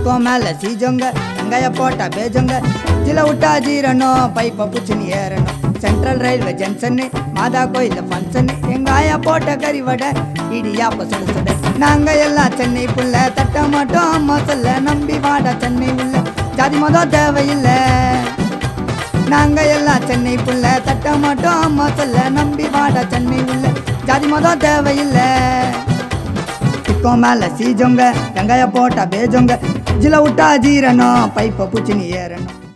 Chicco மேல சீஜோங்க வெங்காய போட்டா பேஜோங்க சில விட்டா ஜீரணும் பைப்பை புச்சுன்னு ஏறணும் சென்ட்ரல் ரயில்வே ஜங்ஷனு மாதா கோயில் ஃபங்க்ஷனு எங்க ஆயா போட்ட கறி வடை இடியாப்ப சுட சுட நாங்க எல்லாம் சென்னை புள்ள தட்ட மாட்டோம் அம்மா சொல்ல நம்பி வாடா சென்னை உள்ள ஜாதி மதம் தேவையில்லை நாங்க எல்லாம் சென்னை புள்ள தட்ட மாட்டோம் அம்மா சொல்ல நம்பி வாடா சென்னை உள்ள ஜாதி மதம் தேவையில்லை சிக்கோ மேல சீஜோங்க வெங்காய போட்டா பேஜோங்க ஜில விட்டா ஜீரணும் பைப்பை பூச்சினி ஏறணும்